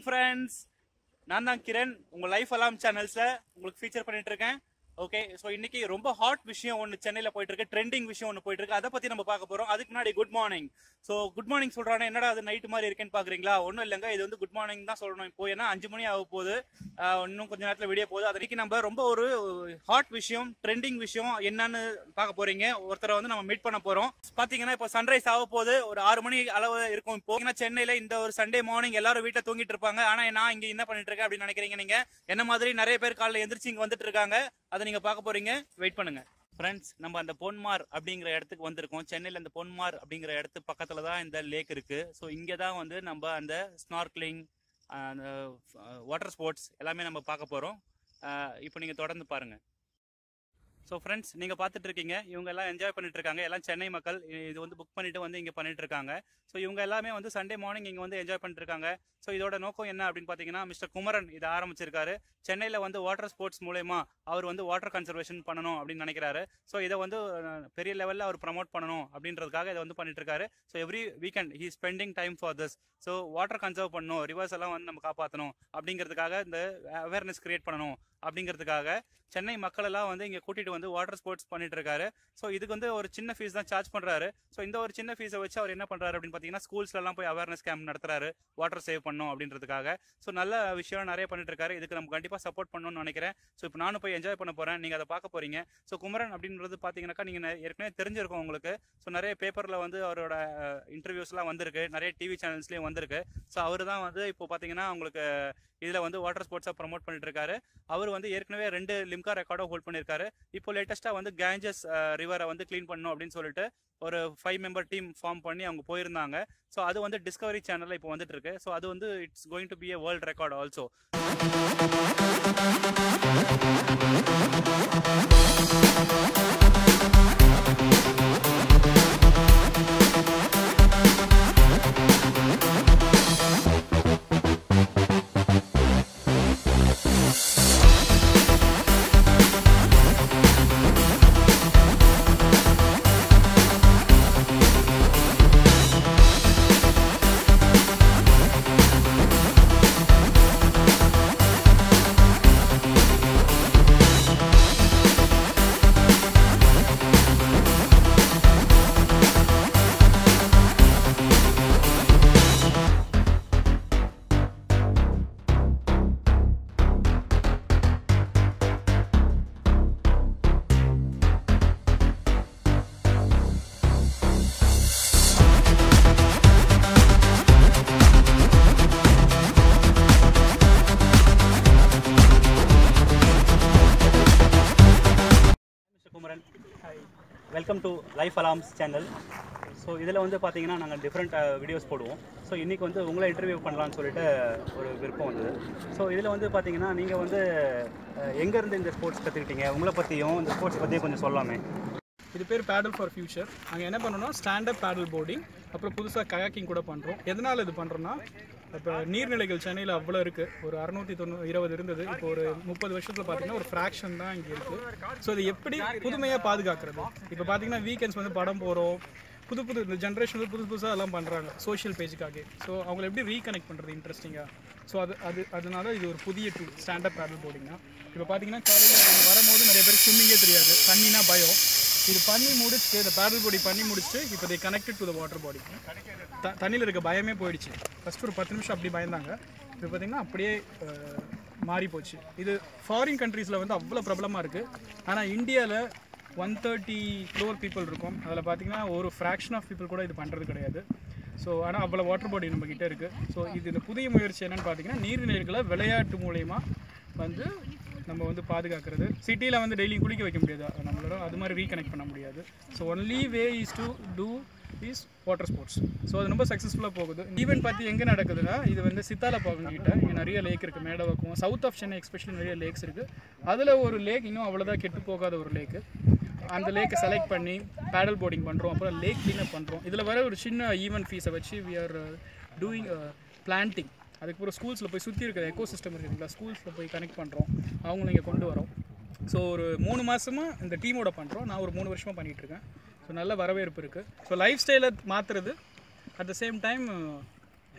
Friends நான் தான் கிரண் உங்க லைஃப் அலாம் சேனல்ஸ்ல உங்களுக்கு ஃபீச்சர் பண்ணிட்டு இருக்கேன் ஓகே ஸோ இன்னைக்கு ரொம்ப ஹாட் விஷயம் ஒன்று சென்னையில் போயிட்டு இருக்கு ட்ரெண்டிங் விஷயம் ஒன்று போயிட்டு இருக்கு அதை பத்தி நம்ம பார்க்க போறோம் அதுக்கு முன்னாடி good morning so good morning சொல்றானே என்னடா அது நைட் மாதிரி இருக்கேன்னு பாக்குறீங்களா ஒன்றும் இல்லைங்க இது வந்து குட் மார்னிங் தான் சொல்லணும் இப்போ ஏன்னா அஞ்சு மணி ஆக போகுது ஆஹ் இன்னும் கொஞ்ச நேரத்தில் வீடியோ போகுது அதுக்கு நம்ம ரொம்ப ஒரு ஹாட் விஷயம் ட்ரெண்டிங் விஷயம் என்னன்னு பார்க்க போறீங்க ஒருத்தரை வந்து நம்ம மீட் பண்ண போறோம் பாத்தீங்கன்னா இப்போ சன்ரைஸ் ஆக போகுது ஒரு ஆறு மணி அளவு இருக்கும் இப்போ ஏன்னா சென்னையில இந்த ஒரு சண்டே மார்னிங் எல்லாரும் வீட்டில் தூங்கிட்டு இருப்பாங்க ஆனா நான் இங்க என்ன பண்ணிட்டு இருக்கேன் அப்படின்னு நினைக்கிறீங்க நீங்க என்ன மாதிரி நிறைய பேர் காலைல எந்திரிச்சு இங்க வந்துட்டு இருக்காங்க அதை நீங்க பார்க்க போறீங்க வெயிட் பண்ணுங்க ஃப்ரெண்ட்ஸ் நம்ம அந்த பொன்மார் அப்படிங்கிற இடத்துக்கு வந்திருக்கோம் சென்னையில் அந்த பொன்மார் அப்படிங்கிற இடத்து பக்கத்தில் தான் இந்த லேக் இருக்குது ஸோ இங்கே தான் வந்து நம்ம அந்த ஸ்னார்க்லிங் அந்த வாட்டர் ஸ்போர்ட்ஸ் எல்லாமே நம்ம பார்க்க போகிறோம் இப்போ நீங்கள் தொடர்ந்து பாருங்கள் ஸோ ஃப்ரெண்ட்ஸ் நீங்கள் பார்த்துட்டு இருக்கீங்க இவங்க எல்லாம் என்ஜாய் பண்ணிட்டு இருக்காங்க எல்லாம் சென்னை மக்கள் இது வந்து புக் பண்ணிட்டு வந்து இங்கே பண்ணிட்டு இருக்காங்க ஸோ இவங்க எல்லாமே வந்து சண்டே மார்னிங் இங்கே வந்து என்ஜாய் பண்ணிட்டு இருக்காங்க ஸோ இதோட நோக்கம் என்ன அப்படின்னு பார்த்தீங்கன்னா மிஸ்டர் குமரன் இதை ஆரம்பிச்சிருக்காரு சென்னையில் வந்து வாட்டர் ஸ்போர்ட்ஸ் மூலயமா அவர் வந்து வாட்டர் கன்சர்வேஷன் பண்ணணும் அப்படின்னு நினைக்கிறாரு ஸோ இதை வந்து அஹ், பெரிய லெவலில் அவர் ப்ரமோட் பண்ணணும் அப்படின்றதுக்காக இதை வந்து பண்ணிட்டு இருக்காரு so every weekend he spending time for this so water conserve பண்ணணும் ரிவர்ஸ் எல்லாம் வந்து நம்ம காப்பாற்றணும் அப்படிங்கிறதுக்காக இந்த அவேர்னஸ் கிரியேட் பண்ணணும் அப்படிங்கிறதுக்காக சென்னை மக்கள் எல்லாம் வந்து இங்கே கூட்டிட்டு வந்து வாட்டர் ஸ்போர்ட்ஸ் பண்ணிட்டு இருக்காரு ஸோ இதுக்கு வந்து ஒரு சின்ன ஃபீஸ் தான் சார்ஜ் பண்றாரு ஸோ இந்த ஒரு சின்ன ஃபீஸை வச்சு அவர் என்ன பண்றாரு அப்படின்னு பார்த்தீங்கன்னா ஸ்கூல்ஸ்லாம் போய் அவேர்னஸ் கேம்ப் நடத்துறாரு வாட்டர் சேவ் பண்ணணும் அப்படின்றதுக்காக ஸோ நல்ல விஷயம் நிறைய பண்ணிட்டு இருக்காரு இதுக்கு நம்ம கண்டிப்பாக சப்போர்ட் பண்ணணும்னு நினைக்கிறேன் ஸோ இப்போ நானும் போய் என்ஜாய் பண்ண போறேன் நீங்க அதை பார்க்க போறீங்க ஸோ குமரன் அப்படின்றது பார்த்தீங்கன்னாக்கா நீங்க நெ- ஏற்கனவே தெரிஞ்சிருக்கும் உங்களுக்கு ஸோ நிறைய பேப்பர்ல வந்து அவரோட இன்டர்வியூஸ்லாம் வந்திருக்கு நிறைய டிவி சேனல்ஸ்லயும் வந்திருக்கு ஸோ அவர் தான் வந்து இப்போ பார்த்தீங்கன்னா உங்களுக்கு இதில் வந்து வாட்டர் ஸ்போர்ட்ஸை ப்ரமோட் பண்ணிட்டு இருக்காரு அவர் வந்து ஏற்கனவே ரெண்டு லிம்கா ரெக்கார்டும் ஹோல்ட் பண்ணியிருக்காரு இப்போ லேட்டஸ்ட்டாக வந்து கேஞ்சஸ் ரிவரை வந்து க்ளீன் பண்ணணும் அப்படின்னு சொல்லிட்டு ஒரு ஃபைவ் மெம்பர் டீம் ஃபார்ம் பண்ணி அவங்க போயிருந்தாங்க ஸோ அது வந்து டிஸ்கவரி சேனலில் இப்போ வந்துட்டு இருக்கு ஸோ அது வந்து it's going to be a world record also mister Kumaran welcome to life alarms channel so இதில் வந்து பார்த்தீங்கன்னா நாங்கள் டிஃப்ரெண்ட் வீடியோஸ் போடுவோம் ஸோ இன்றைக்கி வந்து உங்களை இன்டர்வியூ பண்ணலாம்னு சொல்லிட்டு ஒரு விருப்பம் வந்தது ஸோ இதில் வந்து பார்த்தீங்கன்னா நீங்கள் வந்து அஹ், எங்கேருந்து இந்த ஸ்போர்ட்ஸ் கற்றுக்கிட்டீங்க உங்களை பற்றியும் இந்த ஸ்போர்ட்ஸ் பற்றியும் கொஞ்சம் சொல்லாமே இது பேர் பேடல் ஃபார் ஃபியூச்சர் அங்கே என்ன பண்ணோம்னா ஸ்டாண்டப் பேடல் போர்டிங் அப்புறம் புதுசாக கயாக்கிங் கூட பண்ணுறோம் எதனால் இது பண்ணுறோன்னா இப்போ நீர்நிலைகள் சென்னையில் அவ்வளோ இருக்குது ஒரு அறுநூற்றி தொண்ணூறு இருபது இருந்தது இப்போ ஒரு முப்பது வருஷத்தில் பார்த்தீங்கன்னா ஒரு ஃப்ராக்ஷன் தான் இங்கே இருக்குது ஸோ இது எப்படி புதுமையாக பாதுகாக்கிறது இப்போ பார்த்தீங்கன்னா வீக்கெண்ட்ஸ் வந்து படம் போகிறோம் புது புது இந்த ஜென்ரேஷன் வந்து புதுசு புதுசாக எல்லாம் பண்ணுறாங்க சோஷியல் பேஜுக்காக ஸோ அவங்கள எப்படி ரீகனெக்ட் பண்ணுறது இன்ட்ரெஸ்டிங்காக ஸோ அது அது அதனால இது ஒரு புதிய டூல் ஸ்டாண்டப் பேடல் போர்டிங்னா இப்போ பார்த்தீங்கன்னா காலையில் வரும்போது நிறைய பேர் ஸ்விம்மிங்கே தெரியாது தண்ணினா பயம் இது பண்ணி முடிச்சுட்டு இந்த பேடல் பாடி பண்ணி முடிச்சுட்டு இப்போ they connected to the water body த தண்ணியில் இருக்க பயமே போயிடுச்சு ஃபஸ்ட் ஒரு பத்து நிமிஷம் அப்படி பயந்தாங்க இப்போ பார்த்தீங்கன்னா அப்படியே அஹ், மாறி போச்சு இது ஃபாரின் கண்ட்ரீஸில் வந்து அவ்வளோ பிரபலமாக இருக்குது ஆனால் இந்தியாவில் ஒன் தேர்ட்டி க்ரோர் பீப்புள் இருக்கும் அதில் பார்த்தீங்கன்னா ஒரு ஃப்ராக்ஷன் ஆஃப் பீப்புள் கூட இது பண்ணுறது கிடையாது ஸோ ஆனால் அவ்வளோ வாட்டர் பாடி நம்ம கிட்ட இருக்குது ஸோ இது இந்த புதிய முயற்சி என்னன்னு பார்த்தீங்கன்னா நீர்நிலைகளை விளையாட்டு மூலயமா வந்து நம்ம வந்து பாதுகாக்கிறது சிட்டியில் வந்து டெய்லி குளிக்க வைக்க முடியாது நம்மளோட அது மாதிரி ரீகனெக்ட் பண்ண முடியாது so only way is to do is water sports so அது ரொம்ப சக்ஸஸ்ஃபுல்லாக போகுது ஈவெண்ட் பார்த்து எங்கே நடக்குதுன்னா இது வந்து சித்தாலப்பாக்கம் கிட்ட இங்கே நிறைய லேக் இருக்குது Medavakkam south of Chennai especially நிறைய லேக்ஸ் இருக்குது அதில் ஒரு லேக் இன்னும் அவ்வளோதான் கெட்டு போகாத ஒரு லேக்கு அந்த லேக்கை செலக்ட் பண்ணி பேடல் போர்டிங் பண்ணுறோம் அப்புறம் லேக் க்ளீனப் பண்ணுறோம் இதில் வர ஒரு சின்ன ஈவெண்ட் ஃபீஸை வச்சு வி ஆர் டூயிங் பிளான்டிங் அதுக்கப்புறம் ஸ்கூல்ஸில் போய் சுற்றி இருக்கிற எக்கோ சிஸ்டம் இருக்குங்களா ஸ்கூல்ஸில் போய் கனெக்ட் பண்ணுறோம் அவங்கள இங்கே கொண்டு வரோம் ஸோ ஒரு மூணு மாதமாக இந்த டீமோட பண்ணுறோம் நான் ஒரு மூணு வருஷமாக பண்ணிகிட்டு இருக்கேன் ஸோ நல்ல வரவேற்பு இருக்குது ஸோ லைஃப் ஸ்டைலை மாற்றுறது அட் த சேம் டைம்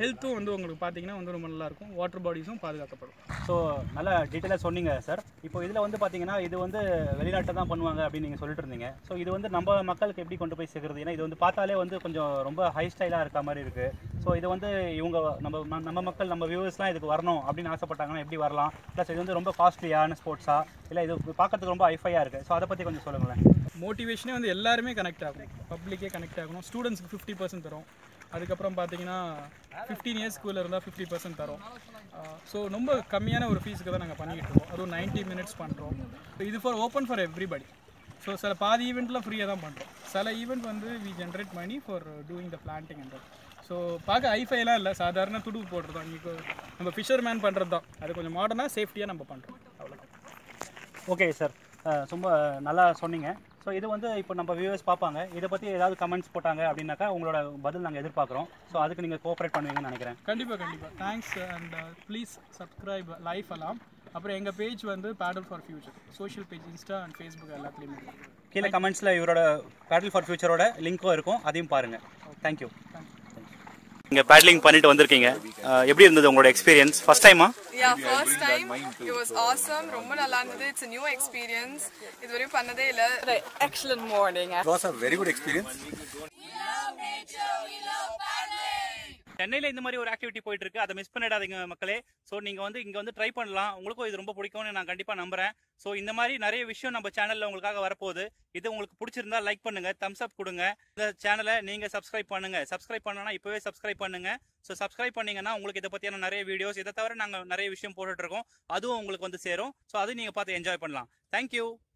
ஹெல்த்தும் வந்து உங்களுக்கு பார்த்தீங்கன்னா வந்து ரொம்ப நல்லாயிருக்கும் வாட்டர் பாடிஸும் பாதுகாக்கப்படும் ஸோ நல்லா டீட்டெயிலாக சொன்னீங்க சார் இப்போ இதில் வந்து பார்த்தீங்கன்னா இது வந்து வெளிநாட்டில் தான் பண்ணுவாங்க அப்படின்னு நீங்கள் சொல்லிட்டு இருந்தீங்க ஸோ இது வந்து நம்ம மக்களுக்கு எப்படி கொண்டு போய் சேர்க்குறது ஏன்னா இது வந்து பார்த்தாலே வந்து கொஞ்சம் ரொம்ப ஹை ஸ்டைலாக இருக்க மாதிரி இருக்குது ஸோ இது வந்து இவங்க நம்ம ம- நம்ம மக்கள் நம்ம வியூவர்ஸ்லாம் இதுக்கு வரணும் அப்படின்னு ஆசைப்பட்டாங்கன்னா எப்படி வரலாம் ப்ளஸ் இது வந்து ரொம்ப காஸ்ட்லியான ஸ்போர்ட்ஸா இல்லை இது பார்க்கறதுக்கு ரொம்ப ஹைஃபையாக இருக்குது ஸோ அதை பற்றி கொஞ்சம் சொல்லுங்களேன் மோட்டிவேஷனே வந்து எல்லாருமே கனெக்ட் ஆகும் பப்ளிக்கே கனெக்ட் ஆகணும் ஸ்டூடெண்ட்ஸ்க்கு ஃபிஃப்டி பர்சன்ட் தரும் அதுக்கப்புறம் பார்த்தீங்கன்னா ஃபிஃப்டீன் இயர்ஸ்க்குள்ளே இருந்தால் ஃபிஃப்டி பர்சன்ட் தரும் ஸோ ரொம்ப கம்மியான ஒரு ஃபீஸுக்கு தான் நாங்கள் பண்ணிக்கிட்டு இருக்கோம் அதுவும் 90 மினிட்ஸ் பண்ணுறோம் இது for open for everybody so சில பாதி ஈவெண்ட்டில் ஃப்ரீயாக தான் பண்ணுறோம் சில ஈவெண்ட் வந்து we generate money for doing the planting and so பார்க்க ஐஃபைலாம் இல்லை சாதாரண துடுப்பு போடுறது தான் இன்றைக்கி நம்ம ஃபிஷர்மேன் பண்ணுறது தான் அது கொஞ்சம் மாடர்னாக சேஃப்டியாக நம்ம பண்ணுறோம் அவ்வளோதான் ஓகே சார் ரொம்ப நல்லா சொன்னீங்க ஸோ இது வந்து இப்போ நம்ம வியூவர்ஸ் பார்ப்பாங்க இதை பற்றி ஏதாவது கமெண்ட்ஸ் போட்டாங்க அப்படின்னாக்கா உங்களோட பதில் நாங்கள் எதிர்பார்க்குறோம் ஸோ அதுக்கு நீங்கள் கோஆப்ரேட் பண்ணுவீங்கன்னு நினைக்கிறேன் கண்டிப்பாக கண்டிப்பாக thanks and please subscribe life எல்லாம் அப்புறம் எங்கள் பேஜ் வந்து paddle for future social page insta and Facebook எல்லாத்துலேயுமே இருக்கு கீழே கமெண்ட்ஸில் இவரோட பேட்டில் ஃபார் ஃபியூச்சரோட லிங்க்கும் இருக்கும் அதையும் பாருங்கள் தேங்க்யூ தேங்க்யூ நீங்கள் பேட்லிங் பண்ணிட்டு வந்திருக்கீங்க அஹ் எப்படி இருந்தது உங்களோட எக்ஸ்பீரியன்ஸ் ஃபர்ஸ்ட் டைமா Yeah, first time it was awesome. ரொம்ப நல்லா இருந்தது. It's a new experience. இதுவரையும் பண்ணதே இல்ல. Excellent morning. It was a very good experience. சென்னையில் இந்த மாதிரி ஒரு ஆக்டிவிட்டி போயிட்டு இருக்கு அதை மிஸ் பண்ணிடாதீங்க மக்களே ஸோ நீங்கள் வந்து இங்கே வந்து ட்ரை பண்ணலாம் உங்களுக்கும் இது ரொம்ப பிடிக்கும்னு நான் கண்டிப்பாக நம்புறேன் ஸோ இந்த மாதிரி நிறைய விஷயம் நம்ம சேனலில் உங்களுக்காக வரப்போகுது இது உங்களுக்கு பிடிச்சிருந்தா லைக் பண்ணுங்க தம்ஸ் அப் கொடுங்க இந்த சேனலை நீங்கள் சப்ஸ்கிரைப் பண்ணுங்க சப்ஸ்கிரைப் பண்ணனா இப்போவே சப்ஸ்கிரைப் பண்ணுங்க ஸோ சப்ஸ்கிரைப் பண்ணீங்கன்னா உங்களுக்கு இதை பற்றியான நிறைய வீடியோஸ் இதை தவிர நாங்கள் நிறைய விஷயம் போட்டுட்டு இருக்கோம் அதுவும் உங்களுக்கு வந்து சேரும் ஸோ அது நீங்கள் பார்த்து என்ஜாய் பண்ணலாம் தேங்க்யூ